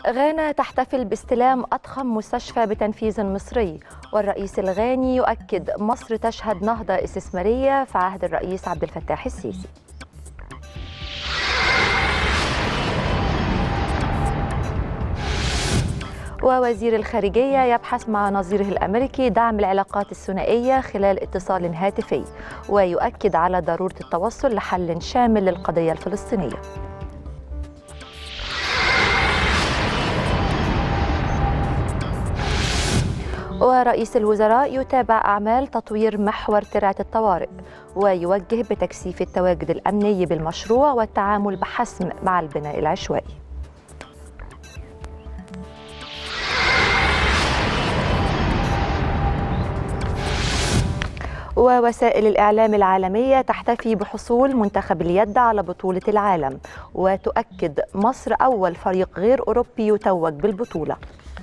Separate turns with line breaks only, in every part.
غانا تحتفل باستلام أضخم مستشفى بتنفيذ مصري والرئيس الغاني يؤكد مصر تشهد نهضة استثمارية في عهد الرئيس عبد الفتاح السيسي ووزير الخارجية يبحث مع نظيره الأمريكي دعم العلاقات الثنائية خلال اتصال هاتفي ويؤكد على ضرورة التوصل لحل شامل للقضية الفلسطينية ورئيس الوزراء يتابع أعمال تطوير محور ترعة الطوارئ ويوجه بتكثيف التواجد الأمني بالمشروع والتعامل بحسم مع البناء العشوائي ووسائل الإعلام العالمية تحتفي بحصول منتخب اليد على بطولة العالم وتؤكد مصر أول فريق غير أوروبي يتوج بالبطولة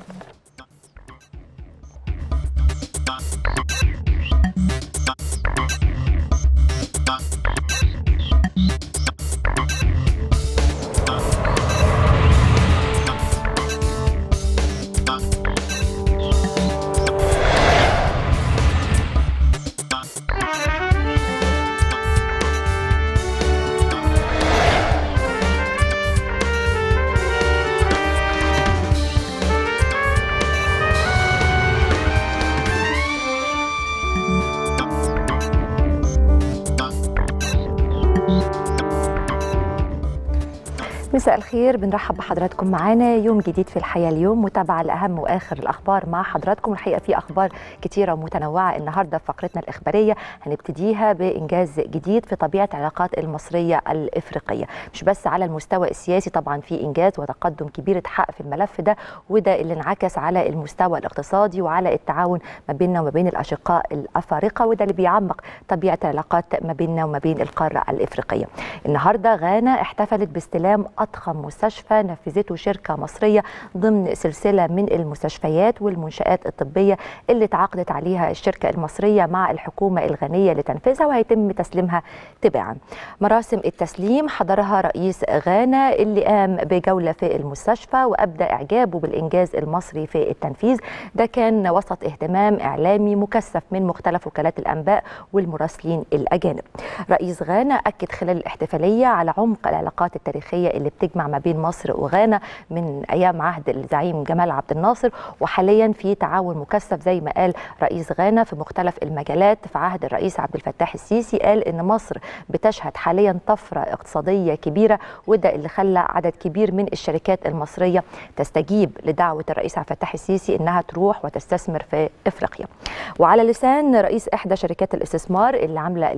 مساء الخير بنرحب بحضراتكم معانا يوم جديد في الحياه اليوم متابعه لاهم واخر الاخبار مع حضراتكم الحقيقه في اخبار كتيره ومتنوعه النهارده في فقرتنا الاخباريه هنبتديها بانجاز جديد في طبيعه العلاقات المصريه الافريقيه مش بس على المستوى السياسي طبعا في انجاز وتقدم كبير اتحقق في الملف ده وده اللي انعكس على المستوى الاقتصادي وعلى التعاون ما بيننا وما بين الاشقاء الافارقه وده اللي بيعمق طبيعه العلاقات ما بيننا وما بين القاره الافريقيه النهارده غانا احتفلت باستلام أضخم مستشفى نفذته شركة مصرية ضمن سلسلة من المستشفيات والمنشآت الطبية اللي تعاقدت عليها الشركة المصرية مع الحكومة الغنية لتنفيذها وهيتم تسليمها تباعا مراسم التسليم حضرها رئيس غانا اللي قام بجولة في المستشفى وأبدى إعجابه بالإنجاز المصري في التنفيذ ده كان وسط اهتمام إعلامي مكثف من مختلف وكالات الأنباء والمراسلين الأجانب رئيس غانا أكد خلال الاحتفالية على عمق العلاقات التاريخية اللي بتجمع ما بين مصر وغانا من ايام عهد الزعيم جمال عبد الناصر وحاليا في تعاون مكثف زي ما قال رئيس غانا في مختلف المجالات في عهد الرئيس عبد الفتاح السيسي قال ان مصر بتشهد حاليا طفره اقتصاديه كبيره وده اللي خلى عدد كبير من الشركات المصريه تستجيب لدعوه الرئيس عبد الفتاح السيسي انها تروح وتستثمر في افريقيا وعلى لسان رئيس احدى شركات الاستثمار اللي عامله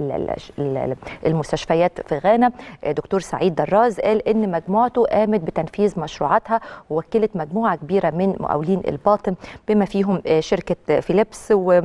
المستشفيات في غانا دكتور سعيد دراز قال ان مجموعته قامت بتنفيذ مشروعاتها ووكلت مجموعه كبيره من مقاولين الباطن بما فيهم شركه فيليبس و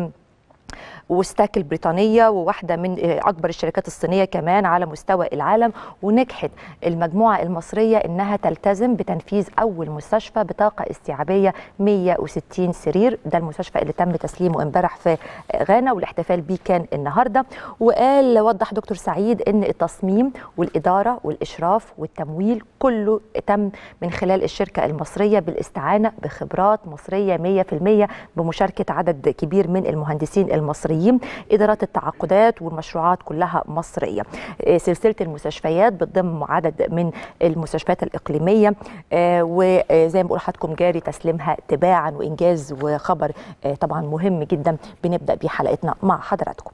وستاك البريطانيه وواحده من اكبر الشركات الصينيه كمان على مستوى العالم ونجحت المجموعه المصريه انها تلتزم بتنفيذ اول مستشفى بطاقه استيعابيه 160 سرير ده المستشفى اللي تم تسليمه امبارح في غانا والاحتفال بيه كان النهارده وقال وضح دكتور سعيد ان التصميم والاداره والاشراف والتمويل كله تم من خلال الشركه المصريه بالاستعانه بخبرات مصريه 100% بمشاركه عدد كبير من المهندسين المصريين المصريين إدارات التعاقدات والمشروعات كلها مصرية سلسلة المستشفيات بتضم عدد من المستشفيات الإقليمية وزي ما بقول لحضراتكم جاري تسليمها تباعا وإنجاز وخبر طبعا مهم جدا بنبدأ بيه حلقتنا مع حضراتكم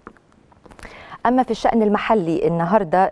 أما في الشأن المحلي النهاردة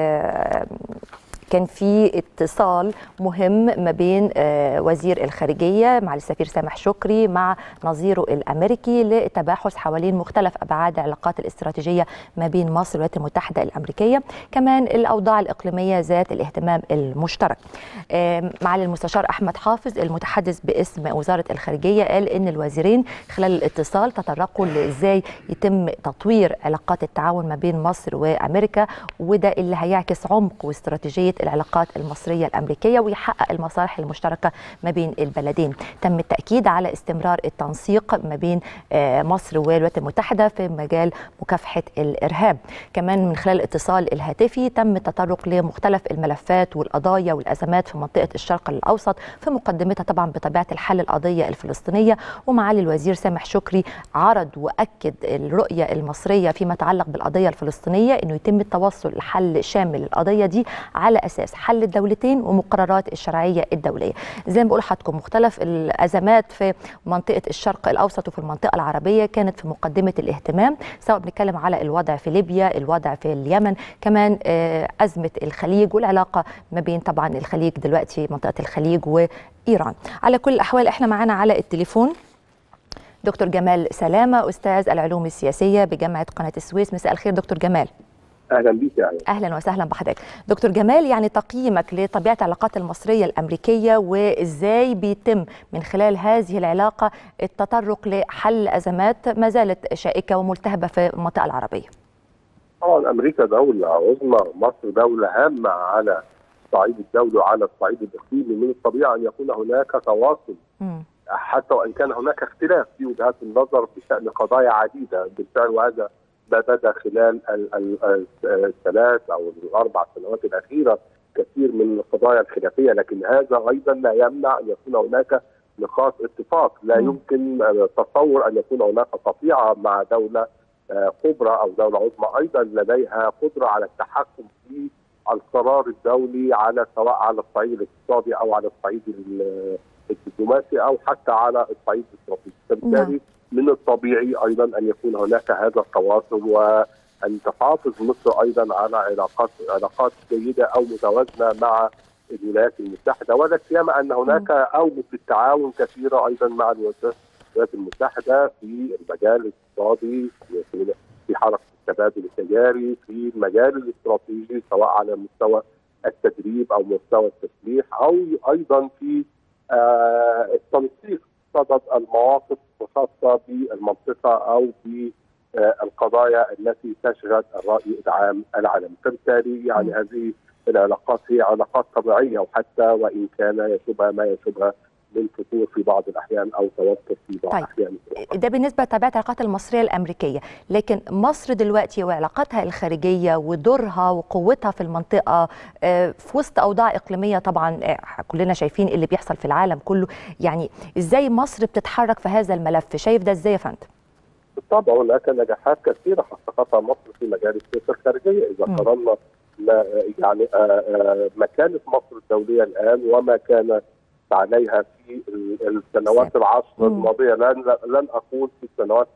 كان في اتصال مهم ما بين وزير الخارجيه مع السفير سامح شكري مع نظيره الامريكي للتباحث حوالين مختلف ابعاد العلاقات الاستراتيجيه ما بين مصر والولايات المتحده الامريكيه كمان الاوضاع الاقليميه ذات الاهتمام المشترك معالي المستشار احمد حافظ المتحدث باسم وزاره الخارجيه قال ان الوزيرين خلال الاتصال تطرقوا لازاي يتم تطوير علاقات التعاون ما بين مصر وامريكا وده اللي هيعكس عمق واستراتيجيه العلاقات المصريه الامريكيه ويحقق المصالح المشتركه ما بين البلدين تم التاكيد على استمرار التنسيق ما بين مصر والولايات المتحده في مجال مكافحه الارهاب كمان من خلال الاتصال الهاتفي تم التطرق لمختلف الملفات والقضايا والازمات في منطقه الشرق الاوسط في مقدمتها طبعا بطبيعه الحل القضيه الفلسطينيه ومعالي الوزير سامح شكري عرض واكد الرؤيه المصريه فيما يتعلق بالقضيه الفلسطينيه انه يتم التوصل لحل شامل للقضيه دي على اساس حل الدولتين ومقررات الشرعيه الدوليه زي ما بقول لحضراتكم مختلف الازمات في منطقه الشرق الاوسط وفي المنطقه العربيه كانت في مقدمه الاهتمام سواء بنتكلم على الوضع في ليبيا الوضع في اليمن كمان ازمه الخليج والعلاقه ما بين طبعا الخليج دلوقتي منطقه الخليج وايران على كل الاحوال احنا معانا على التليفون دكتور جمال سلامه استاذ العلوم السياسيه بجامعه قناه السويس مساء الخير دكتور جمال
اهلا بيك يعني.
اهلا وسهلا بحضرتك دكتور جمال يعني تقييمك لطبيعه العلاقات المصريه الامريكيه وازاي بيتم من خلال هذه العلاقه التطرق لحل ازمات ما زالت شائكه وملتهبه في المنطقه العربيه
طبعا امريكا دوله عظمى مصر دوله هامه على الصعيد الدولي وعلى الصعيد الاقليمي من الطبيعي ان يكون هناك تواصل م. حتى وان كان هناك اختلاف في وجهات النظر بشان قضايا عديده بالفعل وهذا ما بدا خلال الثلاث او الاربع سنوات الاخيره كثير من القضايا الخلافيه لكن هذا ايضا لا يمنع ان يكون هناك نقاط اتفاق لا يمكن تصور ان يكون هناك قطيعه مع دوله كبرى او دوله عظمى ايضا لديها قدره على التحكم في القرار الدولي على سواء على الصعيد الاقتصادي او على الصعيد الدبلوماسي او حتى على الصعيد الاستراتيجي، فبالتالي من الطبيعي ايضا ان يكون هناك هذا التواصل وان تحافظ مصر ايضا على علاقات علاقات جيده او متوازنه مع الولايات المتحده ولا سيما ان هناك اوجه التعاون كثيره ايضا مع الولايات المتحده في المجال الاقتصادي في حركه التبادل التجاري في المجال الاستراتيجي سواء على مستوى التدريب او مستوى التسليح او ايضا في آه التنسيق صدد المواقف الخاصه بالمنطقه او بالقضايا التي تشغل الراي العام العالمي، فبالتالي يعني هذه العلاقات هي علاقات طبيعيه وحتى وان كان يشبه ما يشبه من فتور في بعض الاحيان او توتر في بعض
طيب.
الاحيان
ده بالنسبه لطبيعه العلاقات المصريه الامريكيه لكن مصر دلوقتي وعلاقاتها الخارجيه ودورها وقوتها في المنطقه في وسط اوضاع اقليميه طبعا كلنا شايفين اللي بيحصل في العالم كله يعني ازاي مصر بتتحرك في هذا الملف شايف ده ازاي يا فندم
بالطبع هناك نجاحات كثيره حققتها مصر في مجال السياسه الخارجيه اذا قارنا يعني مكانه مصر الدوليه الان وما كان عليها في السنوات العشر الماضيه لن لن اقول في السنوات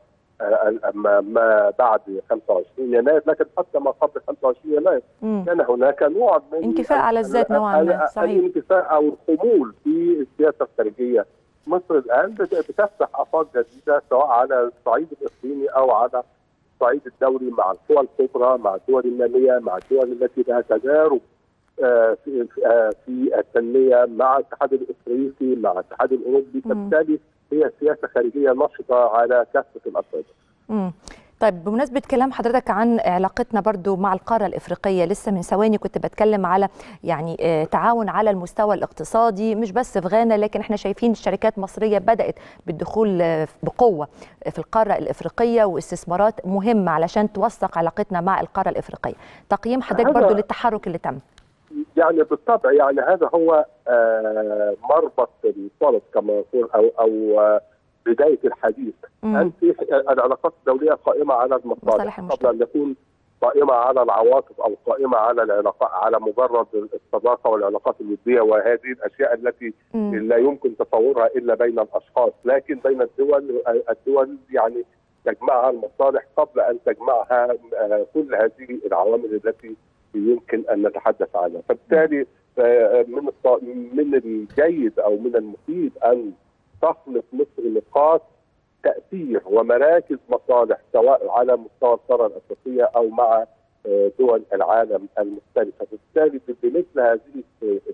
ما بعد 25 يناير لكن حتى ما قبل 25 يناير كان هناك نوع من
انكفاء على الذات نوعا ما صحيح
الانكفاء او الخمول في السياسه الخارجيه مصر الان بتفتح افاق جديده سواء على الصعيد الاقليمي او على الصعيد الدولي مع القوى الكبرى مع الدول الناميه مع الدول التي لها تجارب في في التنميه مع الاتحاد الافريقي مع الاتحاد الاوروبي فبالتالي هي سياسه خارجيه نشطه على كافه الاصعده.
طيب بمناسبة كلام حضرتك عن علاقتنا برضو مع القارة الإفريقية لسه من ثواني كنت بتكلم على يعني تعاون على المستوى الاقتصادي مش بس في غانا لكن احنا شايفين شركات مصرية بدأت بالدخول بقوة في القارة الإفريقية واستثمارات مهمة علشان توثق علاقتنا مع القارة الافريقيه تقييم حضرتك برضو للتحرك اللي تم
يعني بالطبع يعني هذا هو آه مربط الصلب كما يقول او او آه بدايه الحديث انت العلاقات الدوليه قائمه على المصالح قبل ان يكون قائمه على العواطف او قائمه على العلاقات على مجرد الصداقه والعلاقات الوديه وهذه الاشياء التي مم. لا يمكن تصورها الا بين الاشخاص لكن بين الدول الدول يعني تجمعها المصالح قبل ان تجمعها كل هذه العوامل التي يمكن ان نتحدث عنها فبالتالي من من الجيد او من المفيد ان تخلق مصر نقاط تاثير ومراكز مصالح سواء على مستوى القاره الافريقيه او مع دول العالم المختلفه، فبالتالي بمثل هذه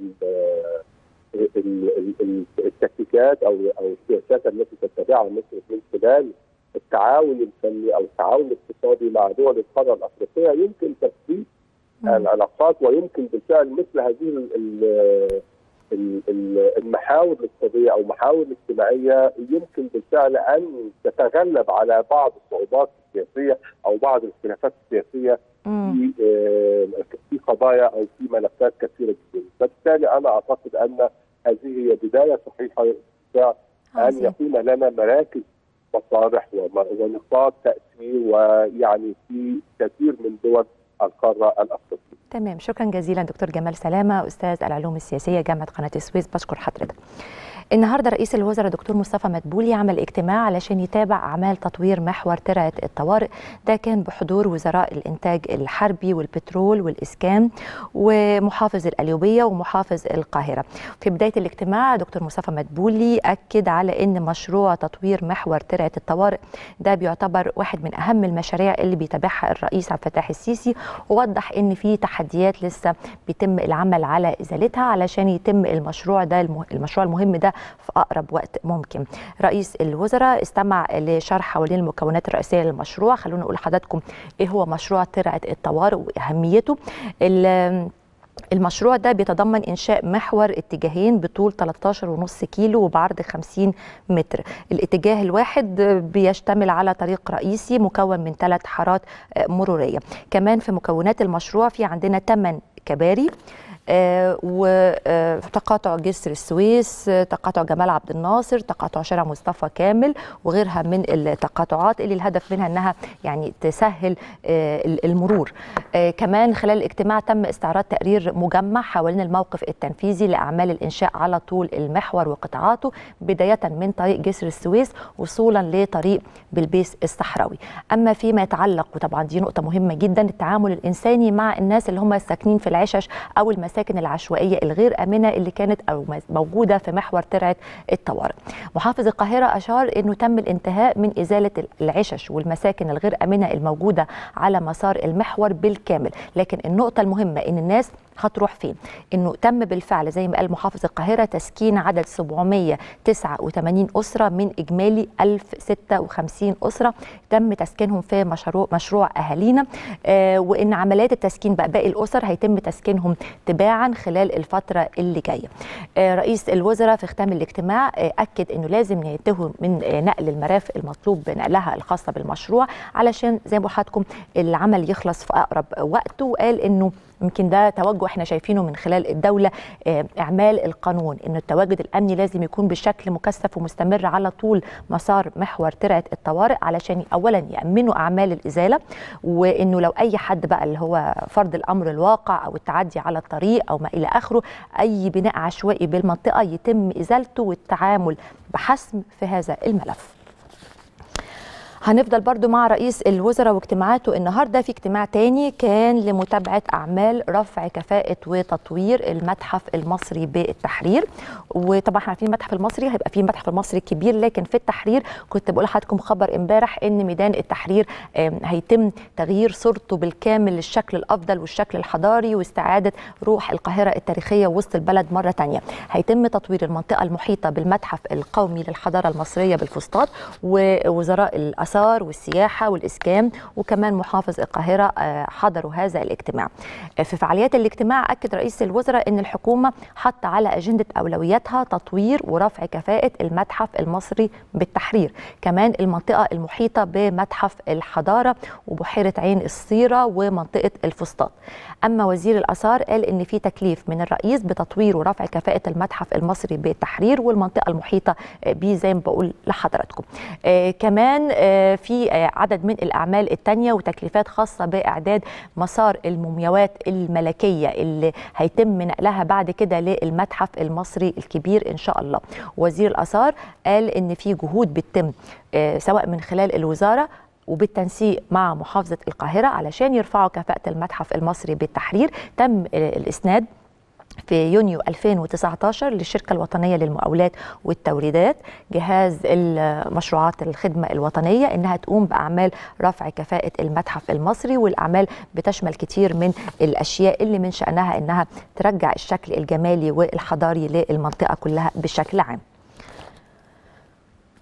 التكتيكات او او السياسات التي تتبعها مصر من خلال التعاون الفني او التعاون الاقتصادي مع دول القاره الافريقيه يمكن تثبيت العلاقات ويمكن بالفعل مثل هذه المحاور الاقتصاديه او محاور الاجتماعيه يمكن بالفعل ان تتغلب على بعض الصعوبات السياسيه او بعض الاختلافات السياسيه في في قضايا او في ملفات كثيره جدا، فبالتالي انا اعتقد ان هذه هي بدايه صحيحه ان يكون لنا مراكز مصالح ونقاط تاثير ويعني في كثير من دول القاره الافريقيه.
تمام شكرا جزيلا دكتور جمال سلامه استاذ العلوم السياسيه جامعه قناه السويس بشكر حضرتك. النهارده رئيس الوزراء دكتور مصطفى مدبولي عمل اجتماع علشان يتابع اعمال تطوير محور ترعه الطوارئ ده كان بحضور وزراء الانتاج الحربي والبترول والاسكان ومحافظ القليوبيه ومحافظ القاهره في بدايه الاجتماع دكتور مصطفى مدبولي اكد على ان مشروع تطوير محور ترعه الطوارئ ده بيعتبر واحد من اهم المشاريع اللي بيتابعها الرئيس عبد الفتاح السيسي ووضح ان في تحديات لسه بيتم العمل على ازالتها علشان يتم المشروع ده المشروع المهم ده في اقرب وقت ممكن. رئيس الوزراء استمع لشرح حوالين المكونات الرئيسيه للمشروع، خلونا نقول لحضراتكم ايه هو مشروع ترعه الطوارئ واهميته. المشروع ده بيتضمن انشاء محور اتجاهين بطول 13.5 كيلو وبعرض 50 متر الاتجاه الواحد بيشتمل على طريق رئيسي مكون من ثلاث حارات مروريه كمان في مكونات المشروع في عندنا 8 كباري آه وتقاطع جسر السويس تقاطع جمال عبد الناصر تقاطع شارع مصطفى كامل وغيرها من التقاطعات اللي الهدف منها انها يعني تسهل آه المرور آه كمان خلال الاجتماع تم استعراض تقرير مجمع حوالين الموقف التنفيذي لاعمال الانشاء على طول المحور وقطاعاته بدايه من طريق جسر السويس وصولا لطريق بلبيس الصحراوي اما فيما يتعلق وطبعا دي نقطه مهمه جدا التعامل الانساني مع الناس اللي هم ساكنين في العشش او المساكن المساكن العشوائيه الغير امنه اللي كانت او موجوده في محور ترعه الطوارئ. محافظ القاهره اشار انه تم الانتهاء من ازاله العشش والمساكن الغير امنه الموجوده على مسار المحور بالكامل، لكن النقطه المهمه ان الناس هتروح فين؟ انه تم بالفعل زي ما قال محافظ القاهره تسكين عدد 789 اسره من اجمالي 1056 اسره تم تسكينهم في مشروع مشروع اهالينا آه وان عمليات التسكين بقى باقي الاسر هيتم تسكينهم تباعا خلال الفتره اللي جايه. آه رئيس الوزراء في ختام الاجتماع آه اكد انه لازم ينتهوا من آه نقل المرافق المطلوب بنقلها الخاصه بالمشروع علشان زي ما حضراتكم العمل يخلص في اقرب وقت وقال انه يمكن ده توجه احنا شايفينه من خلال الدوله اعمال القانون ان التواجد الامني لازم يكون بشكل مكثف ومستمر على طول مسار محور ترعه الطوارئ علشان اولا يامنوا اعمال الازاله وانه لو اي حد بقى اللي هو فرض الامر الواقع او التعدي على الطريق او ما الى اخره اي بناء عشوائي بالمنطقه يتم ازالته والتعامل بحسم في هذا الملف هنفضل برضو مع رئيس الوزراء واجتماعاته النهاردة في اجتماع تاني كان لمتابعة أعمال رفع كفاءة وتطوير المتحف المصري بالتحرير وطبعا احنا عارفين المتحف المصري هيبقى فيه المتحف المصري الكبير لكن في التحرير كنت بقول لحضراتكم خبر امبارح ان ميدان التحرير هيتم تغيير صورته بالكامل للشكل الأفضل والشكل الحضاري واستعادة روح القاهرة التاريخية وسط البلد مرة تانية هيتم تطوير المنطقة المحيطة بالمتحف القومي للحضارة المصرية بالفسطاط ووزراء الآثار الآثار والسياحة والإسكان وكمان محافظ القاهرة حضروا هذا الاجتماع في فعاليات الاجتماع أكد رئيس الوزراء أن الحكومة حط على أجندة أولوياتها تطوير ورفع كفاءة المتحف المصري بالتحرير كمان المنطقة المحيطة بمتحف الحضارة وبحيرة عين الصيرة ومنطقة الفسطاط أما وزير الآثار قال أن في تكليف من الرئيس بتطوير ورفع كفاءة المتحف المصري بالتحرير والمنطقة المحيطة به زي ما بقول لحضراتكم كمان في عدد من الأعمال التانية وتكليفات خاصة بإعداد مسار المومياوات الملكية اللي هيتم نقلها بعد كده للمتحف المصري الكبير إن شاء الله وزير الآثار قال إن في جهود بتتم سواء من خلال الوزارة وبالتنسيق مع محافظة القاهرة علشان يرفعوا كفاءة المتحف المصري بالتحرير تم الإسناد في يونيو 2019 للشركة الوطنية للمقاولات والتوريدات جهاز المشروعات الخدمة الوطنية إنها تقوم بأعمال رفع كفاءة المتحف المصري والأعمال بتشمل كتير من الأشياء اللي من شأنها إنها ترجع الشكل الجمالي والحضاري للمنطقة كلها بشكل عام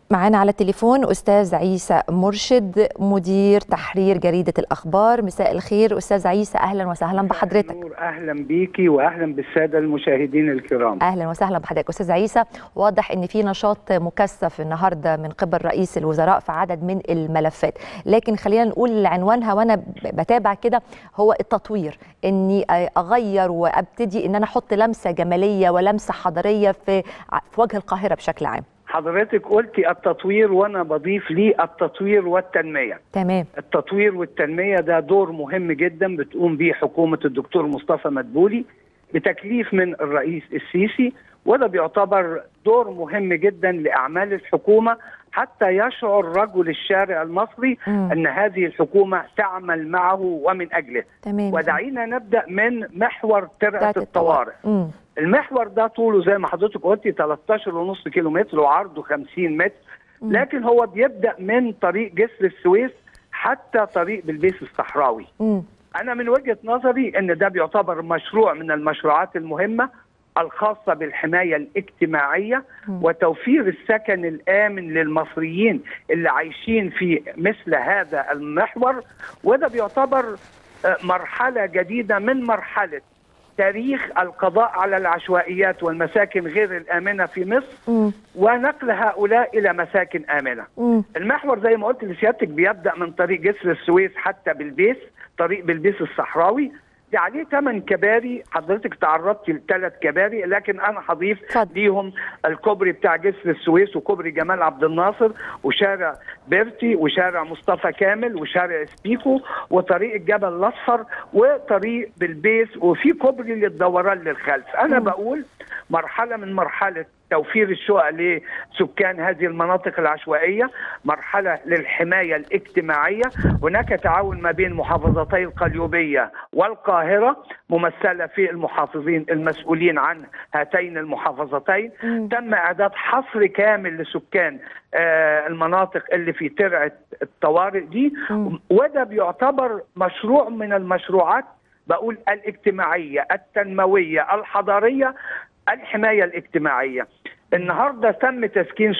معانا على التليفون أستاذ عيسى مرشد مدير تحرير جريدة الأخبار مساء الخير أستاذ عيسى أهلا وسهلا بحضرتك
نور أهلا بيكي وأهلا بالسادة المشاهدين الكرام
أهلا وسهلا بحضرتك أستاذ عيسى واضح أن في نشاط مكثف النهاردة من قبل رئيس الوزراء في عدد من الملفات لكن خلينا نقول عنوانها وأنا بتابع كده هو التطوير أني أغير وأبتدي أن أنا أحط لمسة جمالية ولمسة حضارية في, في وجه القاهرة بشكل عام
حضرتك قلتي التطوير وانا بضيف ليه التطوير والتنميه
تمام
التطوير والتنميه ده دور مهم جدا بتقوم به حكومه الدكتور مصطفى مدبولي بتكليف من الرئيس السيسي وده بيعتبر دور مهم جدا لاعمال الحكومه حتى يشعر رجل الشارع المصري
مم.
ان هذه الحكومه تعمل معه ومن اجله
تمام
ودعينا نبدا من محور ترعه
بتاعت
الطوارئ
مم.
المحور ده طوله زي ما حضرتك قلتي 13.5 كيلو متر وعرضه 50 متر
مم.
لكن هو بيبدا من طريق جسر السويس حتى طريق بلبيس الصحراوي
مم.
انا من وجهه نظري ان ده بيعتبر مشروع من المشروعات المهمه الخاصه بالحمايه الاجتماعيه
مم.
وتوفير السكن الامن للمصريين اللي عايشين في مثل هذا المحور وده بيعتبر آه، مرحله جديده من مرحله تاريخ القضاء على العشوائيات والمساكن غير الامنه في مصر
مم.
ونقل هؤلاء الى مساكن امنه.
مم.
المحور زي ما قلت لسيادتك بيبدا من طريق جسر السويس حتى بلبيس طريق بلبيس الصحراوي دي عليه ثمان كباري حضرتك تعرضتي لثلاث كباري لكن انا هضيف
اتفضل.
ليهم الكوبري بتاع جسر السويس وكوبري جمال عبد الناصر وشارع بيرتي وشارع مصطفى كامل وشارع سبيكو وطريق الجبل الاصفر وطريق بلبيس وفي كوبري للدوران للخلف انا
مم.
بقول مرحله من مرحله توفير الشقق لسكان هذه المناطق العشوائيه، مرحله للحمايه الاجتماعيه، هناك تعاون ما بين محافظتي القليوبيه والقاهره ممثله في المحافظين المسؤولين عن هاتين المحافظتين،
مم.
تم اعداد حصر كامل لسكان آه، المناطق اللي في ترعه الطوارئ دي
مم.
وده بيعتبر مشروع من المشروعات بقول الاجتماعيه التنمويه الحضاريه الحمايه الاجتماعيه النهارده تم تسكين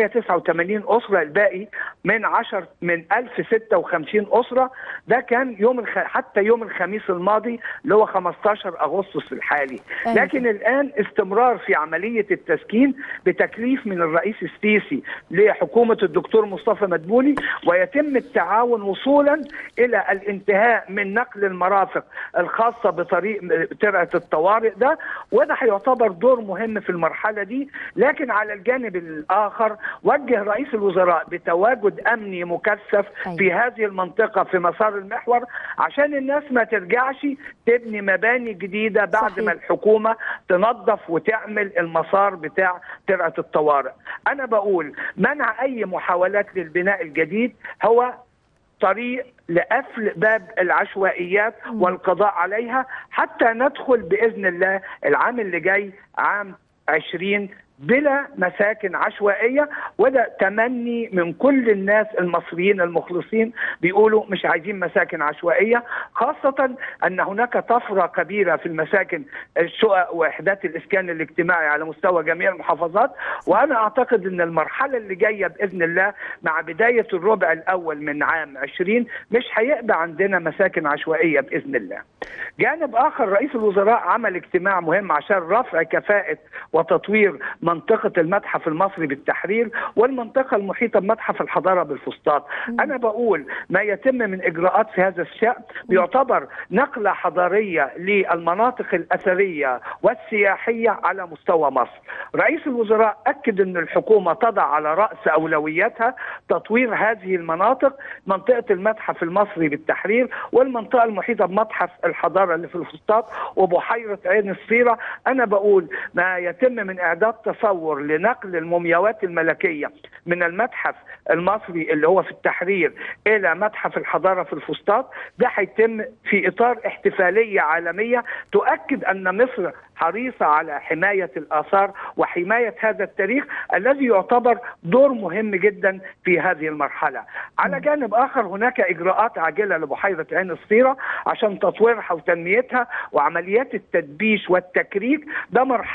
789 اسره الباقي من 10 من 1056 اسره ده كان يوم الخ... حتى يوم الخميس الماضي اللي هو 15 اغسطس الحالي
أيوة.
لكن الان استمرار في عمليه التسكين بتكليف من الرئيس السيسي لحكومه الدكتور مصطفى مدبولي ويتم التعاون وصولا الى الانتهاء من نقل المرافق الخاصه بطريق ترعه الطوارئ ده وده هيعتبر دور مهم في المرحله دي لكن على الجانب الاخر وجه رئيس الوزراء بتواجد امني مكثف
أيوة.
في هذه المنطقه في مسار المحور عشان الناس ما ترجعش تبني مباني جديده بعد
صحيح.
ما الحكومه تنظف وتعمل المسار بتاع ترعه الطوارئ انا بقول منع اي محاولات للبناء الجديد هو طريق لقفل باب العشوائيات
مم.
والقضاء عليها حتى ندخل باذن الله العام اللي جاي عام 20 بلا مساكن عشوائيه وده تمني من كل الناس المصريين المخلصين بيقولوا مش عايزين مساكن عشوائيه خاصه ان هناك طفره كبيره في المساكن الشقق وحدات الاسكان الاجتماعي على مستوى جميع المحافظات وانا اعتقد ان المرحله اللي جايه باذن الله مع بدايه الربع الاول من عام 20 مش هيبقى عندنا مساكن عشوائيه باذن الله. جانب اخر رئيس الوزراء عمل اجتماع مهم عشان رفع كفاءه وتطوير منطقه المتحف المصري بالتحرير والمنطقه المحيطه بمتحف الحضاره بالفسطاط. انا بقول ما يتم من اجراءات في هذا الشان بيعتبر نقله حضاريه للمناطق الاثريه والسياحيه على مستوى مصر. رئيس الوزراء اكد ان الحكومه تضع على راس اولوياتها تطوير هذه المناطق منطقه المتحف المصري بالتحرير والمنطقه المحيطه بمتحف الحضاره اللي في الفسطاط وبحيره عين الصيره انا بقول ما يتم من اعداد تصور لنقل المومياوات الملكيه من المتحف المصري اللي هو في التحرير الى متحف الحضاره في الفسطاط ده هيتم في اطار احتفاليه عالميه تؤكد ان مصر حريصه على حمايه الاثار وحمايه هذا التاريخ الذي يعتبر دور مهم جدا في هذه المرحله. على جانب اخر هناك اجراءات عاجله لبحيره عين الصيره عشان تطويرها وتنميتها وعمليات التدبيش والتكريك ده مرحله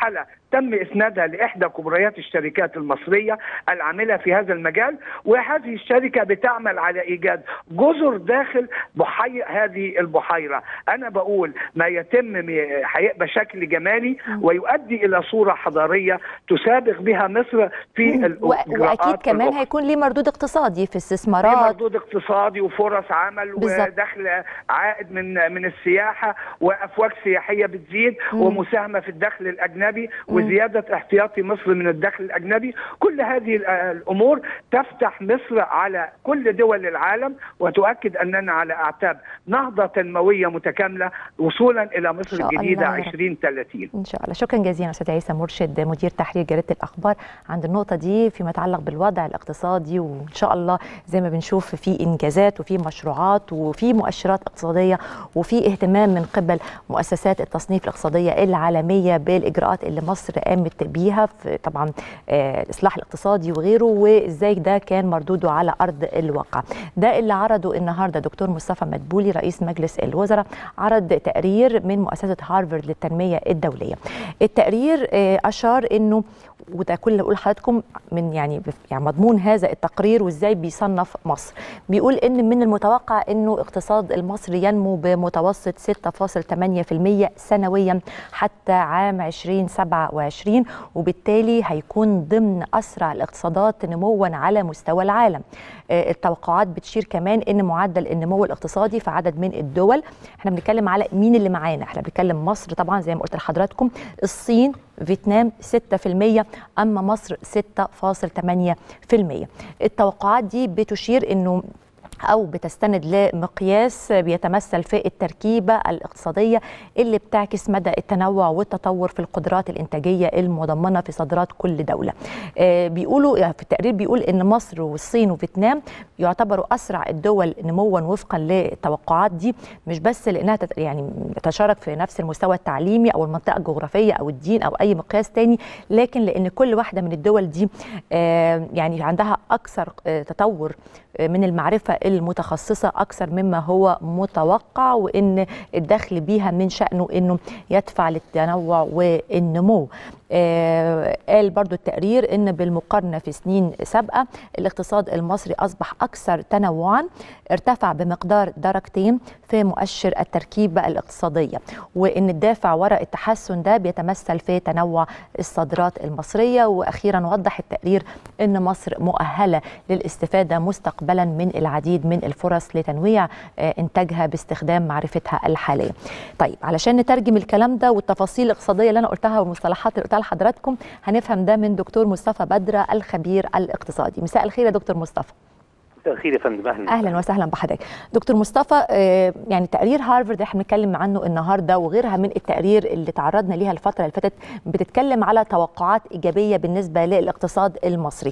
تم اسنادها لاحدى كبريات الشركات المصريه العامله في هذا المجال وهذه الشركه بتعمل على ايجاد جزر داخل بحي هذه البحيره انا بقول ما يتم هيبقى شكل جمالي ويؤدي الى صوره حضاريه تسابق بها مصر في
واكيد كمان الأخرى. هيكون ليه مردود اقتصادي في استثمارات
ليه مردود اقتصادي وفرص عمل بالزبط. ودخل عائد من من السياحه وافواج سياحيه بتزيد مم. ومساهمه في الدخل الاجنبي وزياده احتياطي مصر من الدخل الاجنبي كل هذه الامور تفتح مصر على كل دول العالم وتؤكد اننا على اعتاب نهضه تنمويه متكامله وصولا الى مصر الجديده 2030
ان شاء الله شكرا جزيلا استاذ عيسى مرشد مدير تحرير جريده الاخبار عند النقطه دي فيما يتعلق بالوضع الاقتصادي وان شاء الله زي ما بنشوف في انجازات وفي مشروعات وفي مؤشرات اقتصاديه وفي اهتمام من قبل مؤسسات التصنيف الاقتصاديه العالميه بالاجراءات اللي مصر قامت بيها في طبعا الاصلاح الاقتصادي وغيره وازاي ده كان مردوده على ارض الواقع ده اللي عرضه النهارده دكتور مصطفى مدبولي رئيس مجلس الوزراء عرض تقرير من مؤسسه هارفارد للتنميه الدوليه التقرير اشار انه وده كل اللي بقول لحضراتكم من يعني يعني مضمون هذا التقرير وازاي بيصنف مصر بيقول ان من المتوقع انه اقتصاد المصري ينمو بمتوسط 6.8% سنويا حتى عام 2027 وبالتالي هيكون ضمن اسرع الاقتصادات نموا على مستوى العالم التوقعات بتشير كمان ان معدل النمو الاقتصادي في عدد من الدول احنا بنتكلم على مين اللي معانا احنا بنتكلم مصر طبعا زي ما قلت لحضراتكم الصين فيتنام 6% اما مصر 6.8% التوقعات دي بتشير انه أو بتستند لمقياس بيتمثل في التركيبة الاقتصادية اللي بتعكس مدى التنوع والتطور في القدرات الإنتاجية المضمنة في صادرات كل دولة بيقولوا في التقرير بيقول إن مصر والصين وفيتنام يعتبروا أسرع الدول نموا وفقا للتوقعات دي مش بس لأنها يعني تشارك في نفس المستوى التعليمي أو المنطقة الجغرافية أو الدين أو أي مقياس تاني لكن لأن كل واحدة من الدول دي يعني عندها أكثر تطور من المعرفة المتخصصة أكثر مما هو متوقع وإن الدخل بيها من شأنه إنه يدفع للتنوع والنمو آه قال برضو التقرير ان بالمقارنه في سنين سابقه الاقتصاد المصري اصبح اكثر تنوعا ارتفع بمقدار درجتين في مؤشر التركيبه الاقتصاديه وان الدافع وراء التحسن ده بيتمثل في تنوع الصادرات المصريه واخيرا وضح التقرير ان مصر مؤهله للاستفاده مستقبلا من العديد من الفرص لتنويع آه انتاجها باستخدام معرفتها الحاليه. طيب علشان نترجم الكلام ده والتفاصيل الاقتصاديه اللي انا قلتها والمصطلحات اللي قلتها لحضراتكم هنفهم ده من دكتور مصطفى بدره الخبير الاقتصادي مساء الخير يا دكتور مصطفى
مساء الخير يا فندم اهلا
اهلا وسهلا بحضرتك دكتور مصطفى يعني تقرير هارفارد احنا بنتكلم عنه النهارده وغيرها من التقارير اللي تعرضنا ليها الفتره اللي فاتت بتتكلم على توقعات ايجابيه بالنسبه للاقتصاد المصري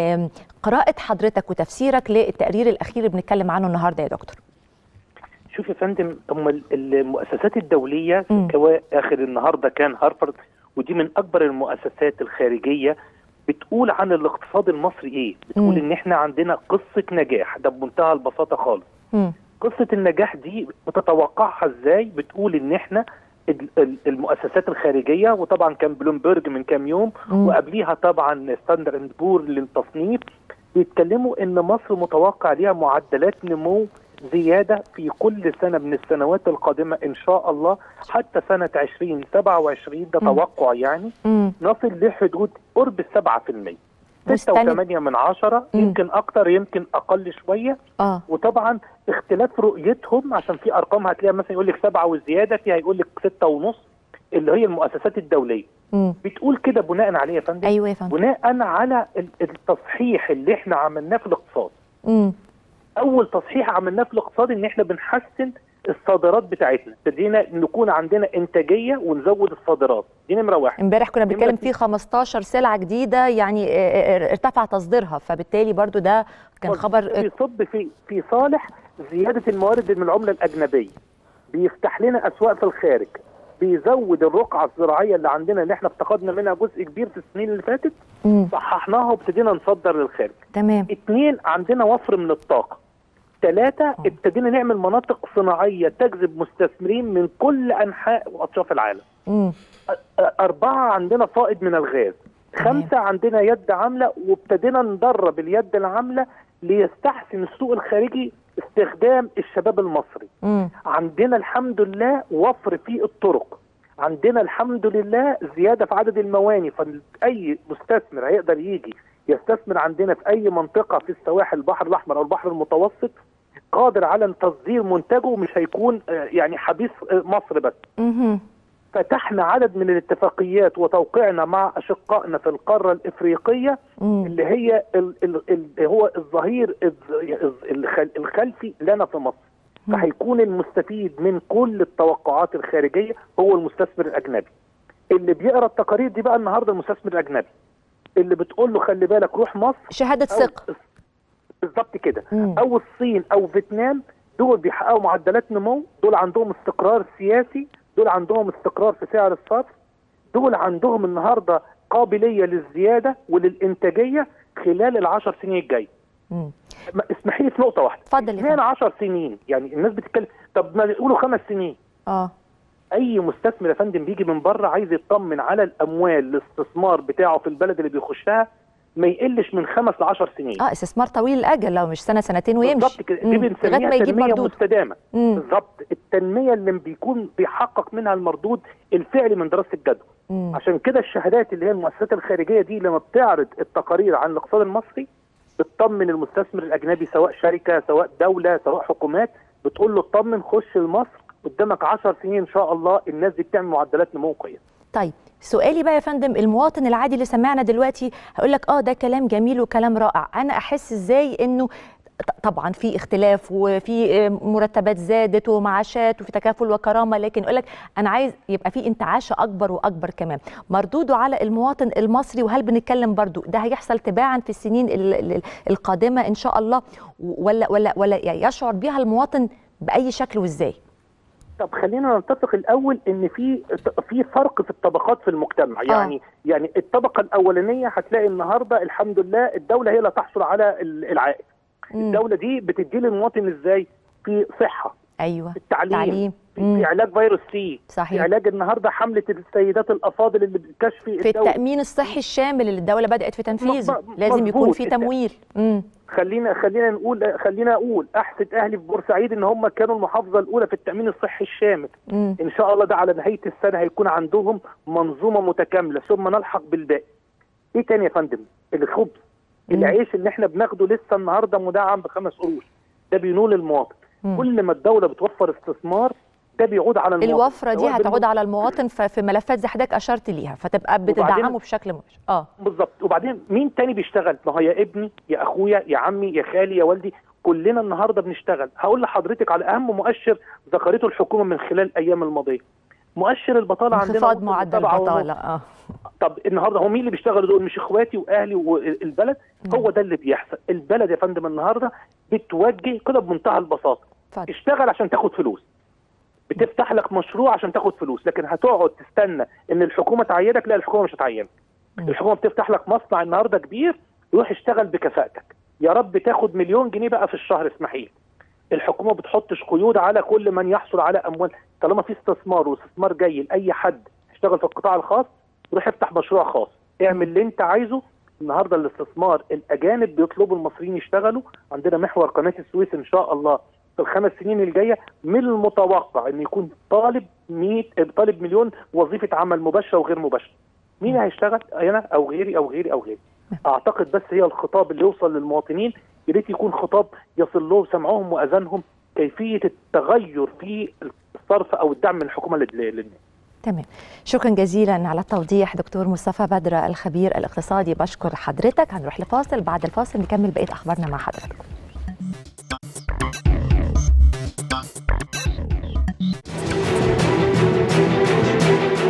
قراءه حضرتك وتفسيرك للتقرير الاخير اللي بنتكلم عنه النهارده يا دكتور
شوف يا فندم هم المؤسسات الدوليه سواء اخر النهارده كان هارفارد ودي من اكبر المؤسسات الخارجيه بتقول عن الاقتصاد المصري ايه بتقول م. ان احنا عندنا قصه نجاح ده بمنتهى البساطه خالص م. قصه النجاح دي بتتوقعها ازاي بتقول ان احنا المؤسسات الخارجيه وطبعا كان بلومبرج من كام يوم م. وقبليها طبعا ستاندر اند بور للتصنيف بيتكلموا ان مصر متوقع ليها معدلات نمو زياده في كل سنه من السنوات القادمه ان شاء الله حتى سنه 2027 ده توقع يعني مم. نصل لحدود قرب ال 7% 6.8 من عشرة مم. يمكن اكتر يمكن اقل شويه آه. وطبعا اختلاف رؤيتهم عشان في ارقام هتلاقيها مثلا يقول لك 7 وزياده فيها يقول لك 6 ونص اللي هي المؤسسات الدوليه مم. بتقول كده بناء عليه يا فندم
ايوه يا فندم
بناء على التصحيح اللي احنا عملناه في الاقتصاد مم. اول تصحيح عملناه في الاقتصاد ان احنا بنحسن الصادرات بتاعتنا ابتدينا نكون عندنا انتاجيه ونزود الصادرات دي نمره واحد
امبارح كنا بنتكلم في 15 سلعه جديده يعني ارتفع تصديرها فبالتالي برضو ده كان خبر
بيصب في في صالح زياده الموارد من العمله الاجنبيه بيفتح لنا اسواق في الخارج بيزود الرقعه الزراعيه اللي عندنا اللي احنا افتقدنا منها جزء كبير في السنين اللي فاتت صححناها وابتدينا نصدر للخارج
تمام
اثنين عندنا وفر من الطاقه ثلاثة ابتدينا نعمل مناطق صناعية تجذب مستثمرين من كل أنحاء وأطراف العالم. مم. أربعة عندنا فائض من الغاز خمسة عندنا يد عاملة وابتدينا ندرب اليد العاملة ليستحسن السوق الخارجي استخدام الشباب المصري
مم.
عندنا الحمد لله وفر في الطرق عندنا الحمد لله زيادة في عدد المواني فأي مستثمر هيقدر يجي يستثمر عندنا في أي منطقة في السواحل البحر الأحمر أو البحر المتوسط قادر على تصدير منتجه مش هيكون آه، يعني حبيس آه، مصر بس
مهم.
فتحنا عدد من الاتفاقيات وتوقيعنا مع اشقائنا في القاره الافريقيه
مم.
اللي هي ال ال ال هو الظهير الز- الخل- الخلفي لنا في مصر
مم.
فهيكون المستفيد من كل التوقعات الخارجيه هو المستثمر الاجنبي اللي بيقرا التقارير دي بقى النهارده المستثمر الاجنبي اللي بتقول له خلي بالك روح مصر
شهادة
أو
ثقة
بالظبط كده
مم.
او الصين او فيتنام دول بيحققوا معدلات نمو دول عندهم استقرار سياسي دول عندهم استقرار في سعر الصرف دول عندهم النهارده قابليه للزياده وللانتاجيه خلال العشر سنين الجايه
مم.
ما- اسمحي لي في نقطه واحده
اتفضل يا
اشمعنى
فندم
10 سنين يعني الناس بتتكلم طب ما يقولوا خمس سنين
اه
اي مستثمر يا فندم بيجي من بره عايز يطمن على الاموال الاستثمار بتاعه في البلد اللي بيخشها ما يقلش من خمس ل 10 سنين
اه استثمار طويل الاجل لو مش سنه سنتين ويمشي
بالظبط كده دي
مم. لغايه
بنسميها
ما يجيب
تنميه
مردود
مستدامه
مم.
بالظبط التنميه اللي بيكون بيحقق منها المردود الفعلي من دراسه الجدوى
مم.
عشان كده الشهادات اللي هي المؤسسات الخارجيه دي لما بتعرض التقارير عن الاقتصاد المصري بتطمن المستثمر الاجنبي سواء شركه سواء دوله سواء حكومات بتقول له اطمن خش لمصر قدامك 10 سنين ان شاء الله الناس دي بتعمل معدلات نمو كويسه
طيب سؤالي بقى يا فندم المواطن العادي اللي سمعنا دلوقتي هقول لك اه ده كلام جميل وكلام رائع انا احس ازاي انه ط- طبعا في اختلاف وفي آه، مرتبات زادت ومعاشات وفي تكافل وكرامه لكن يقول لك انا عايز يبقى في انتعاشه اكبر واكبر كمان مردوده على المواطن المصري وهل بنتكلم برضو ده هيحصل تباعا في السنين ال- ال- القادمه ان شاء الله ولا ولا ولا يعني يشعر بها المواطن باي شكل وازاي
طب خلينا نتفق الاول ان في في فرق في الطبقات في المجتمع يعني يعني الطبقه الاولانيه هتلاقي النهارده الحمد لله الدوله هي اللي تحصل على ال- العائد
مم.
الدوله دي بتدي للمواطن ازاي في صحه
ايوه
في التعليم
تعليم
في,
مم.
في علاج فيروس سي في
صحيح
علاج النهارده حمله السيدات الافاضل اللي بتكشف
في التأمين الصحي الشامل اللي الدولة بدأت في تنفيذه
م- م-
لازم يكون
مظبوط.
في تمويل امم
خلينا خلينا نقول خلينا اقول احسد اهلي في بورسعيد ان هم كانوا المحافظه الاولى في التامين الصحي الشامل
امم
ان شاء الله ده على نهايه السنه هيكون عندهم منظومه متكامله ثم نلحق بالباقي ايه تاني يا فندم الخبز
مم.
العيش اللي احنا بناخده لسه النهارده مدعم بخمس قروش ده بينول المواطن
مم.
كل ما الدوله بتوفر استثمار ده بيعود على المواطن
الوفرة دي
سواء
هتعود
بالم-
على المواطن ف- في ملفات زي حضرتك أشرت ليها فتبقى بتدعمه بشكل مباشر اه
بالظبط وبعدين مين تاني بيشتغل ما هو يا ابني يا اخويا يا عمي يا خالي يا والدي كلنا النهارده بنشتغل هقول لحضرتك على اهم مؤشر ذكرته الحكومه من خلال الايام الماضيه مؤشر البطاله عندنا
انخفاض
وصل
معدل
لسبعة ونص.
البطالة اه
طب النهارده هو مين اللي بيشتغلوا دول مش اخواتي واهلي والبلد هو ده اللي بيحصل البلد يا فندم النهارده بتوجه كده بمنتهى البساطه
اتفضل
اشتغل عشان تاخد فلوس بتفتح لك مشروع عشان تاخد فلوس لكن هتقعد تستنى ان الحكومه تعينك لا الحكومه مش هتعينك
مم.
الحكومه بتفتح لك مصنع النهارده كبير روح اشتغل بكفاءتك يا رب تاخد مليون جنيه بقى في الشهر اسمحي لي الحكومه بتحطش قيود على كل من يحصل على اموال طالما في استثمار واستثمار جاي لاي حد يشتغل في القطاع الخاص روح افتح مشروع خاص اعمل اللي انت عايزه النهارده الاستثمار الاجانب بيطلبوا المصريين يشتغلوا عندنا محور قناه السويس ان شاء الله في الخمس سنين الجايه من المتوقع ان يكون طالب 100 طالب مليون وظيفه عمل مباشره وغير مباشره مين هيشتغل انا او غيري او غيري او غيري اعتقد بس هي الخطاب اللي يوصل للمواطنين يا ريت يكون خطاب يصل له سمعهم واذانهم كيفيه التغير في الصرف او الدعم من الحكومه لل- للناس
تمام شكرا جزيلا على التوضيح دكتور مصطفى بدر الخبير الاقتصادي بشكر حضرتك هنروح لفاصل بعد الفاصل نكمل بقية أخبارنا مع حضرتك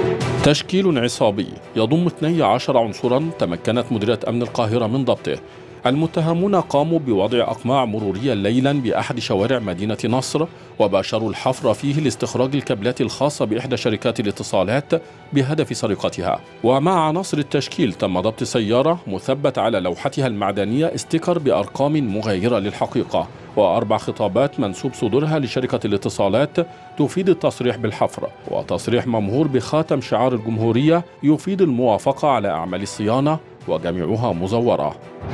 تشكيل عصابي يضم 12 عنصرا تمكنت مديرية أمن القاهرة من ضبطه المتهمون قاموا بوضع أقماع مرورية ليلا بأحد شوارع مدينة نصر وباشروا الحفر فيه لاستخراج الكابلات الخاصة بإحدى شركات الاتصالات بهدف سرقتها ومع عناصر التشكيل تم ضبط سيارة مثبت على لوحتها المعدنية استيكر بأرقام مغايرة للحقيقة وأربع خطابات منسوب صدورها لشركة الاتصالات تفيد التصريح بالحفر وتصريح ممهور بخاتم شعار الجمهورية يفيد الموافقة على أعمال الصيانة وجميعها مزورة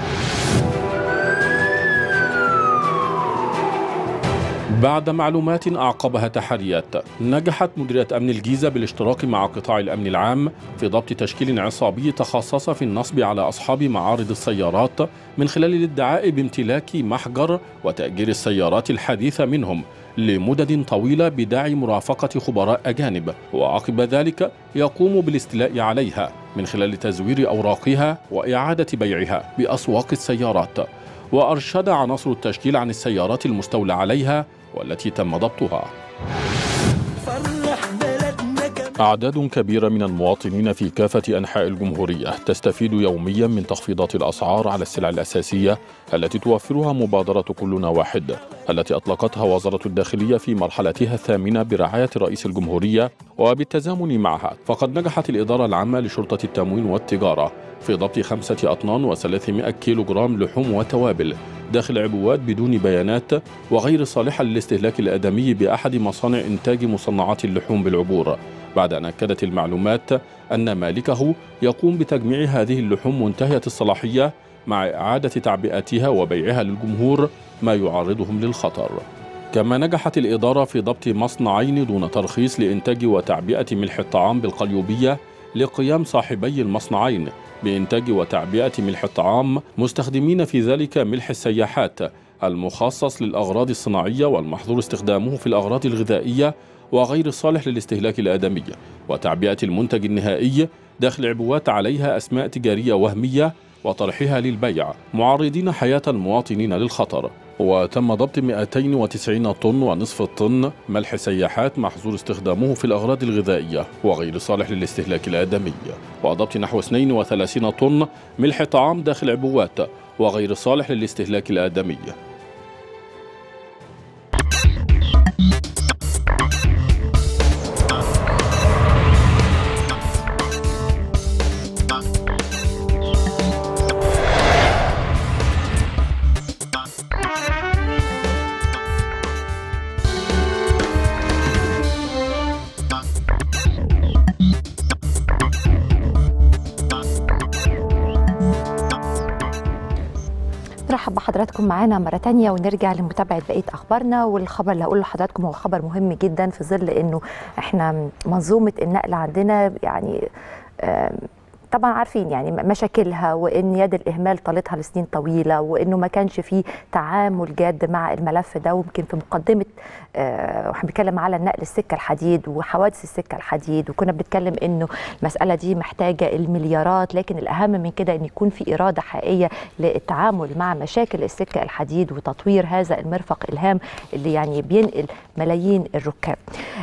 بعد معلومات أعقبها تحريات نجحت مديرية أمن الجيزة بالاشتراك مع قطاع الأمن العام في ضبط تشكيل عصابي تخصص في النصب على أصحاب معارض السيارات من خلال الادعاء بامتلاك محجر وتأجير السيارات الحديثة منهم لمدد طويلة بداعي مرافقة خبراء أجانب وعقب ذلك يقوم بالاستيلاء عليها من خلال تزوير أوراقها وإعادة بيعها بأسواق السيارات وأرشد عناصر التشكيل عن السيارات المستولى عليها والتي تم ضبطها أعداد كبيرة من المواطنين في كافة أنحاء الجمهورية تستفيد يوميا من تخفيضات الأسعار على السلع الأساسية التي توفرها مبادرة كلنا واحد التي أطلقتها وزارة الداخلية في مرحلتها الثامنة برعاية رئيس الجمهورية وبالتزامن معها فقد نجحت الإدارة العامة لشرطة التموين والتجارة في ضبط خمسة أطنان و300 كيلو جرام لحوم وتوابل داخل عبوات بدون بيانات وغير صالحة للاستهلاك الآدمي بأحد مصانع إنتاج مصنعات اللحوم بالعبور بعد أن أكدت المعلومات أن مالكه يقوم بتجميع هذه اللحوم منتهية الصلاحية مع إعادة تعبئتها وبيعها للجمهور ما يعرضهم للخطر كما نجحت الإدارة في ضبط مصنعين دون ترخيص لإنتاج وتعبئة ملح الطعام بالقليوبية لقيام صاحبي المصنعين بإنتاج وتعبئة ملح الطعام مستخدمين في ذلك ملح السياحات المخصص للأغراض الصناعية والمحظور استخدامه في الأغراض الغذائية وغير الصالح للاستهلاك الآدمي وتعبئة المنتج النهائي داخل عبوات عليها أسماء تجارية وهمية وطرحها للبيع معرضين حياة المواطنين للخطر وتم ضبط 290 طن ونصف الطن ملح سياحات محظور استخدامه في الأغراض الغذائية وغير صالح للاستهلاك الآدمي وضبط نحو 32 طن ملح طعام داخل عبوات وغير صالح للاستهلاك الآدمي
نرحب بحضراتكم معانا مرة تانية ونرجع لمتابعة بقية أخبارنا والخبر اللي هقوله لحضراتكم هو خبر مهم جدا في ظل إنه إحنا منظومة النقل عندنا يعني آم، طبعا عارفين يعني مشاكلها وان يد الاهمال طالتها لسنين طويله وانه ما كانش فيه تعامل جاد مع الملف ده ويمكن في مقدمه آه، واحنا بنتكلم على النقل السكه الحديد وحوادث السكه الحديد وكنا بنتكلم انه المساله دي محتاجه المليارات لكن الاهم من كده ان يكون في اراده حقيقيه للتعامل مع مشاكل السكه الحديد وتطوير هذا المرفق الهام اللي يعني بينقل ملايين الركاب.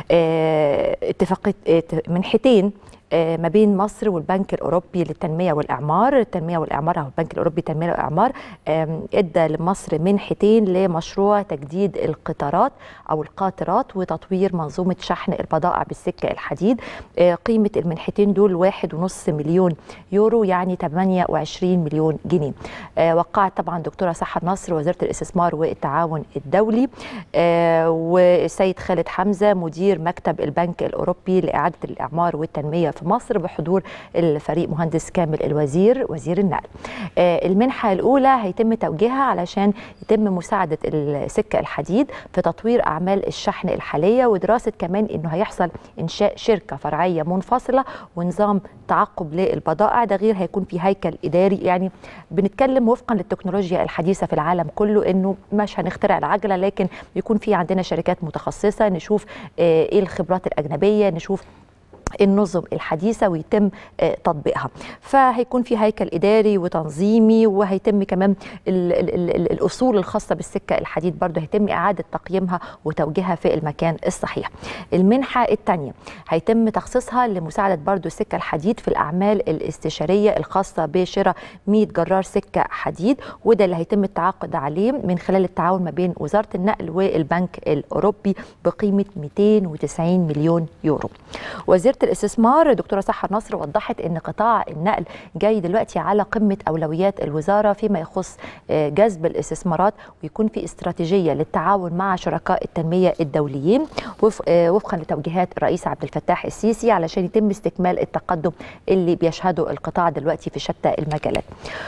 آه، اتفاقيه ات- منحتين آه، ما بين مصر والبنك الاوروبي للتنميه والاعمار، التنميه والاعمار او البنك الاوروبي للتنميه والاعمار آم، ادى لمصر منحتين لمشروع تجديد القطارات او القاطرات وتطوير منظومه شحن البضائع بالسكه الحديد. آه، قيمه المنحتين دول واحد ونص مليون يورو يعني 28 مليون جنيه. آه، وقعت طبعا دكتوره سحر نصر وزيره الاستثمار والتعاون الدولي آه، والسيد خالد حمزه مدير مكتب البنك الاوروبي لاعاده الاعمار والتنميه في مصر بحضور الفريق مهندس كامل الوزير وزير النقل. آه، المنحه الاولى هيتم توجيهها علشان يتم مساعده السكه الحديد في تطوير اعمال الشحن الحاليه ودراسه كمان انه هيحصل انشاء شركه فرعيه منفصله ونظام تعقب للبضائع ده غير هيكون في هيكل اداري يعني بنتكلم وفقا للتكنولوجيا الحديثه في العالم كله انه مش هنخترع العجله لكن يكون في عندنا شركات متخصصه نشوف آه، ايه الخبرات الاجنبيه نشوف النظم الحديثة ويتم تطبيقها فهيكون في هيكل إداري وتنظيمي وهيتم كمان ال ال ال الأصول الخاصة بالسكة الحديد برضه هيتم إعادة تقييمها وتوجيهها في المكان الصحيح المنحة الثانية هيتم تخصيصها لمساعدة برضه السكة الحديد في الأعمال الاستشارية الخاصة بشراء 100 جرار سكة حديد وده اللي هيتم التعاقد عليه من خلال التعاون ما بين وزارة النقل والبنك الأوروبي بقيمة 290 مليون يورو وزيرة الاستثمار دكتوره سحر نصر وضحت ان قطاع النقل جاي دلوقتي على قمه اولويات الوزاره فيما يخص جذب الاستثمارات ويكون في استراتيجيه للتعاون مع شركاء التنميه الدوليين وفقا لتوجيهات الرئيس عبد الفتاح السيسي علشان يتم استكمال التقدم اللي بيشهده القطاع دلوقتي في شتى المجالات.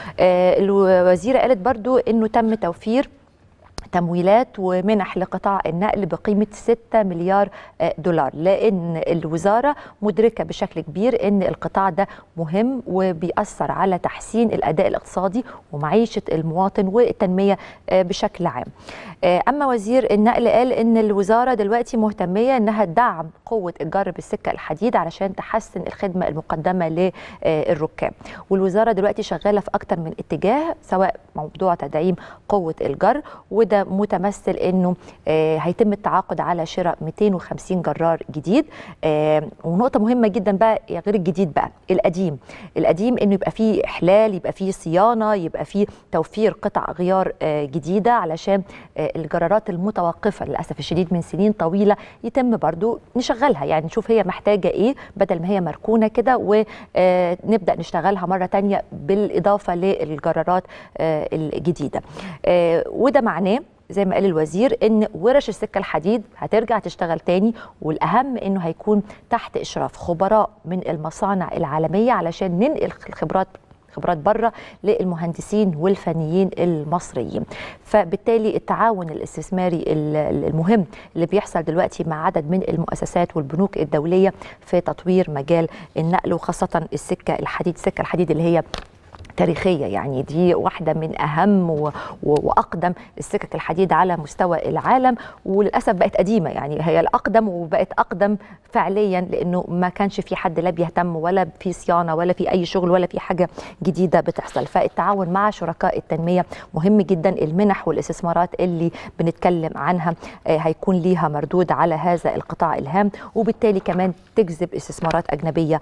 الوزيره قالت برضو انه تم توفير تمويلات ومنح لقطاع النقل بقيمة 6 مليار دولار لأن الوزارة مدركة بشكل كبير أن القطاع ده مهم وبيأثر على تحسين الأداء الاقتصادي ومعيشة المواطن والتنمية بشكل عام أما وزير النقل قال أن الوزارة دلوقتي مهتمية أنها تدعم قوة الجر بالسكة الحديد علشان تحسن الخدمة المقدمة للركاب والوزارة دلوقتي شغالة في أكتر من اتجاه سواء موضوع تدعيم قوة الجر وده متمثل انه آه هيتم التعاقد على شراء 250 جرار جديد آه ونقطه مهمه جدا بقى غير الجديد بقى القديم القديم انه يبقى فيه احلال يبقى فيه صيانه يبقى فيه توفير قطع غيار آه جديده علشان آه الجرارات المتوقفه للاسف الشديد من سنين طويله يتم برضو نشغلها يعني نشوف هي محتاجه ايه بدل ما هي مركونه كده ونبدا نشتغلها مره تانية بالاضافه للجرارات آه الجديده آه وده معناه زي ما قال الوزير ان ورش السكه الحديد هترجع تشتغل تاني والاهم انه هيكون تحت اشراف خبراء من المصانع العالميه علشان ننقل الخبرات خبرات بره للمهندسين والفنيين المصريين فبالتالي التعاون الاستثماري المهم اللي بيحصل دلوقتي مع عدد من المؤسسات والبنوك الدوليه في تطوير مجال النقل وخاصه السكه الحديد السكه الحديد اللي هي تاريخيه يعني دي واحده من اهم و... و... واقدم السكك الحديد على مستوى العالم وللاسف بقت قديمه يعني هي الاقدم وبقت اقدم فعليا لانه ما كانش في حد لا بيهتم ولا في صيانه ولا في اي شغل ولا في حاجه جديده بتحصل فالتعاون مع شركاء التنميه مهم جدا المنح والاستثمارات اللي بنتكلم عنها هيكون ليها مردود على هذا القطاع الهام وبالتالي كمان تجذب استثمارات اجنبيه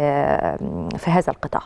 في هذا القطاع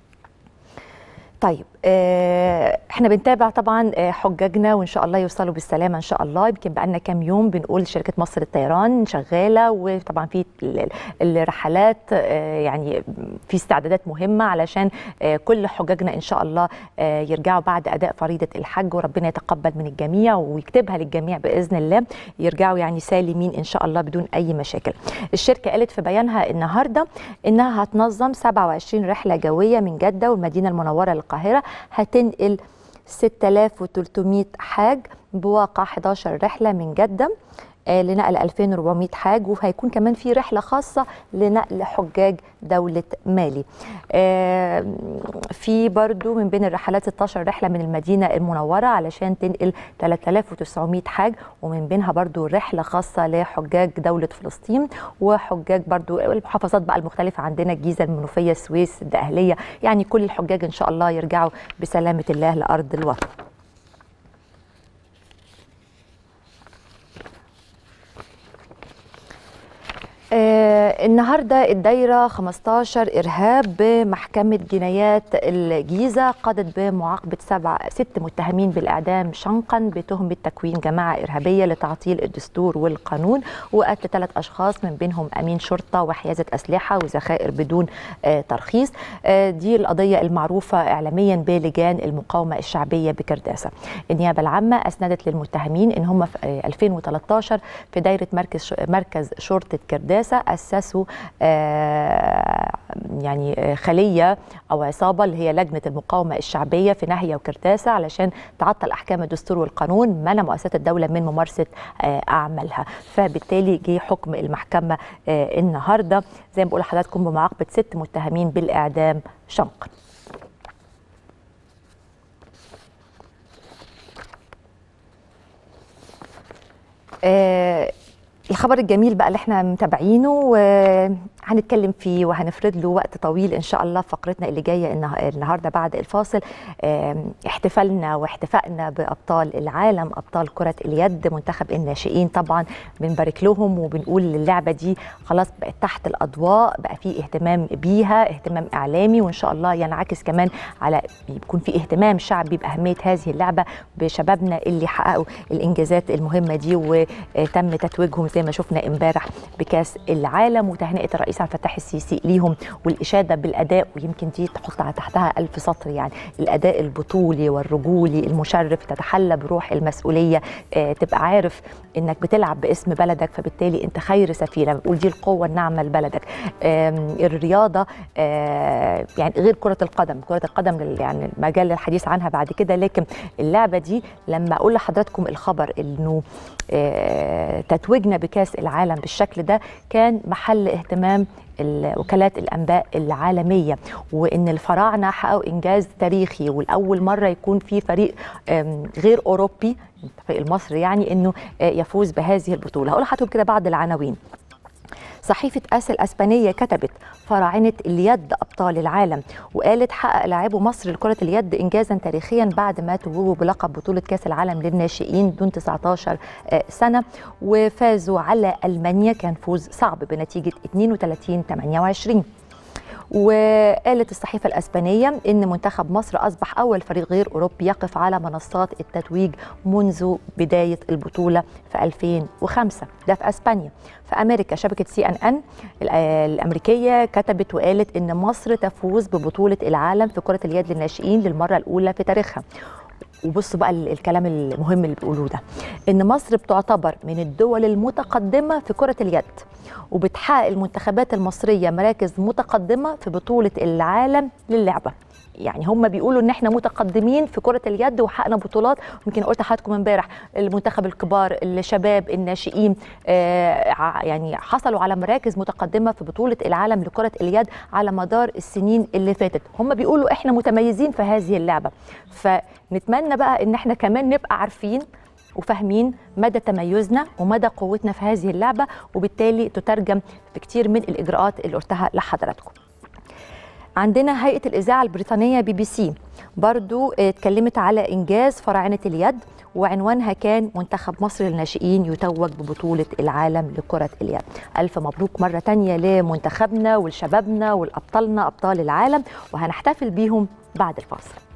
طيب احنا بنتابع طبعا حجاجنا وان شاء الله يوصلوا بالسلامه ان شاء الله يمكن بقى لنا كام يوم بنقول شركه مصر للطيران شغاله وطبعا في الرحلات يعني في استعدادات مهمه علشان كل حجاجنا ان شاء الله يرجعوا بعد اداء فريضه الحج وربنا يتقبل من الجميع ويكتبها للجميع باذن الله يرجعوا يعني سالمين ان شاء الله بدون اي مشاكل. الشركه قالت في بيانها النهارده انها هتنظم 27 رحله جويه من جده والمدينه المنوره للقاهره هتنقل 6300 حاج بواقع 11 رحله من جده لنقل 2400 حاج وهيكون كمان في رحله خاصه لنقل حجاج دوله مالي. في برضو من بين الرحلات 16 رحله من المدينه المنوره علشان تنقل 3900 حاج ومن بينها برضو رحله خاصه لحجاج دوله فلسطين وحجاج برضو المحافظات بقى المختلفه عندنا الجيزه المنوفيه السويس الدقهليه يعني كل الحجاج ان شاء الله يرجعوا بسلامه الله لارض الوطن. آه النهارده الدايره 15 ارهاب بمحكمه جنايات الجيزه قضت بمعاقبه سبع ست متهمين بالاعدام شنقا بتهمه تكوين جماعه ارهابيه لتعطيل الدستور والقانون وقتل ثلاث اشخاص من بينهم امين شرطه وحيازه اسلحه وذخائر بدون آه ترخيص آه دي القضيه المعروفه اعلاميا بلجان المقاومه الشعبيه بكرداسه النيابه العامه اسندت للمتهمين ان هم في 2013 في دايره مركز مركز شرطه كرداسه اسسوا يعني خليه او عصابه اللي هي لجنه المقاومه الشعبيه في ناهيه وكرتاسه علشان تعطل احكام الدستور والقانون منع مؤسسات الدوله من ممارسه اعمالها فبالتالي جه حكم المحكمه النهارده زي ما بقول لحضراتكم بمعاقبه ست متهمين بالاعدام شنقا الخبر الجميل بقى اللي احنا متابعينه هنتكلم فيه وهنفرد له وقت طويل ان شاء الله في فقرتنا اللي جايه النهارده بعد الفاصل احتفالنا واحتفائنا بابطال العالم ابطال كره اليد منتخب الناشئين طبعا بنبارك لهم وبنقول اللعبه دي خلاص بقت تحت الاضواء بقى في اهتمام بيها اهتمام اعلامي وان شاء الله ينعكس كمان على يكون في اهتمام شعبي باهميه هذه اللعبه بشبابنا اللي حققوا الانجازات المهمه دي وتم تتويجهم زي ما شفنا امبارح بكاس العالم وتهنئه الرئيس عبد الفتاح السيسي ليهم والاشاده بالاداء ويمكن دي تحط على تحتها ألف سطر يعني الاداء البطولي والرجولي المشرف تتحلى بروح المسؤوليه آه تبقى عارف انك بتلعب باسم بلدك فبالتالي انت خير سفينه بقول دي القوه الناعمه لبلدك الرياضه آه يعني غير كره القدم كره القدم يعني المجال للحديث عنها بعد كده لكن اللعبه دي لما اقول لحضراتكم الخبر انه آه تتويجنا بكاس العالم بالشكل ده كان محل اهتمام وكالات الانباء العالميه وان الفراعنه حققوا انجاز تاريخي والاول مره يكون في فريق غير اوروبي الفريق المصري يعني انه يفوز بهذه البطوله هقول لحضراتكم كده بعض العناوين صحيفة آس الأسبانية كتبت فراعنة اليد أبطال العالم وقالت حقق لاعبو مصر لكرة اليد إنجازا تاريخيا بعد ما توجوا بلقب بطولة كأس العالم للناشئين دون 19 سنة وفازوا على ألمانيا كان فوز صعب بنتيجة 32 28 وقالت الصحيفة الأسبانية إن منتخب مصر أصبح أول فريق غير أوروبي يقف على منصات التتويج منذ بداية البطولة في 2005 ده في أسبانيا في أمريكا شبكة سي أن أن الأمريكية كتبت وقالت إن مصر تفوز ببطولة العالم في كرة اليد للناشئين للمرة الأولى في تاريخها وبصوا بقى الكلام المهم اللي بيقولوه ده ان مصر بتعتبر من الدول المتقدمه في كره اليد وبتحقق المنتخبات المصريه مراكز متقدمه في بطوله العالم للعبه يعني هم بيقولوا ان احنا متقدمين في كره اليد وحققنا بطولات يمكن قلت لحضراتكم امبارح المنتخب الكبار الشباب الناشئين آه يعني حصلوا على مراكز متقدمه في بطوله العالم لكره اليد على مدار السنين اللي فاتت هم بيقولوا احنا متميزين في هذه اللعبه فنتمنى بقى ان احنا كمان نبقى عارفين وفاهمين مدى تميزنا ومدى قوتنا في هذه اللعبه وبالتالي تترجم في كتير من الاجراءات اللي قلتها لحضراتكم عندنا هيئة الإذاعة البريطانية بي بي سي برضو اتكلمت على إنجاز فراعنة اليد وعنوانها كان منتخب مصر للناشئين يتوج ببطولة العالم لكرة اليد ألف مبروك مرة تانية لمنتخبنا ولشبابنا والأبطالنا أبطال العالم وهنحتفل بيهم بعد الفاصل